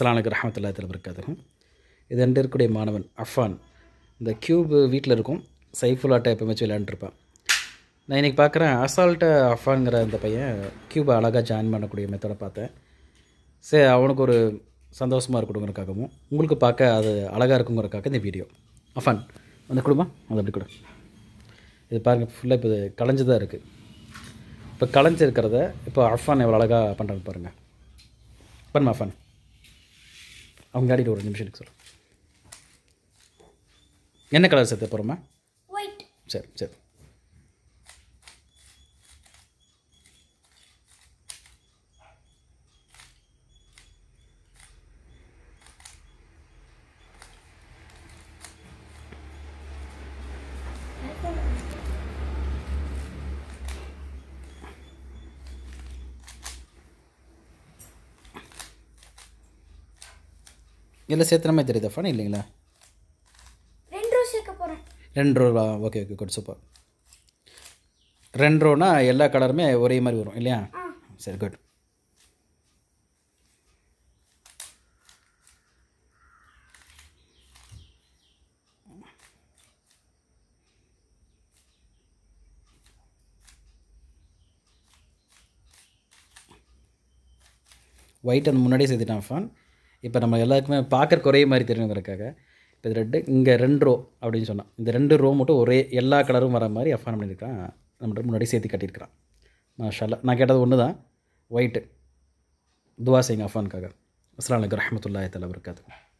அஸ்ஸலாமு அலைக்கும் ரஹமத்துல்லா தல பரக்காத்துக்கும் இது ரெண்டு இருக்கக்கூடிய மாணவன் அஃபான் இந்த க்யூப் வீட்டில் இருக்கும் சைஃபுல்லாட்ட எப்போ வச்சு விளையாண்டுருப்பான் நான் இன்றைக்கி பார்க்குறேன் அசால்ட்டாக அஃபான்ங்கிற அந்த பையன் க்யூபை அழகாக ஜாயின் பண்ணக்கூடிய மெத்தடை பார்த்தேன் சரி அவனுக்கு ஒரு சந்தோஷமாக இருக்கணுங்கிறக்காகவும் உங்களுக்கு பார்க்க அது அழகாக இருக்குங்கிறக்காக இந்த வீடியோ அஃபான் அந்த குடும்பம் அது அப்படி கொடு இது பாருங்கள் ஃபுல்லாக இப்போ இது களைஞ்சு தான் இருக்குது இப்போ களைஞ்சு இருக்கிறத இப்போ அஃபான் எவ்வளோ அழகாக பண்ணுறான்னு பாருங்கள் பண்ணுமா அஃபான் அவங்க ஆடிட்டு ஒரு நிமிஷம் எனக்கு சொல்லு என்ன கலர் சேர்த்த போகிறோமா ஒயிட் சரி சரி இல்லை சேர்த்துன மாதிரி தெரியுதா ஃபன் இல்லைங்களா ரெண்டு ரோஸ் சேர்க்க போகிறேன் ரெண்டு ரூபா ஓகே ஓகே குட் சூப்பர் ரெண்டு ரூனா எல்லா கலருமே ஒரே மாதிரி வரும் இல்லையா ஆ சரி குட் ஒயிட் அந்த முன்னாடியே சேர்த்துட்டான் ஃபான் இப்போ நம்ம எல்லாருக்குமே பார்க்கறக்கு ஒரே மாதிரி தெரியணுங்கிறக்காக இப்போ இது ரெண்டு இங்கே ரெண்டு ரோ அப்படின்னு சொன்னான் இந்த ரெண்டு ரோ மட்டும் ஒரே எல்லா கலரும் வர மாதிரி அஃபான் பண்ணியிருக்கான் நம்மகிட்ட முன்னாடி சேர்த்து கட்டியிருக்கிறான் மாஷால்லா நான் கேட்டது ஒன்று தான் ஒயிட்டு துவா செய்யுங்க அஃபானுக்காக அஸ்லாம் வலைக்கம் ரஹமத்துல்லாஹி தலா வர்காத்து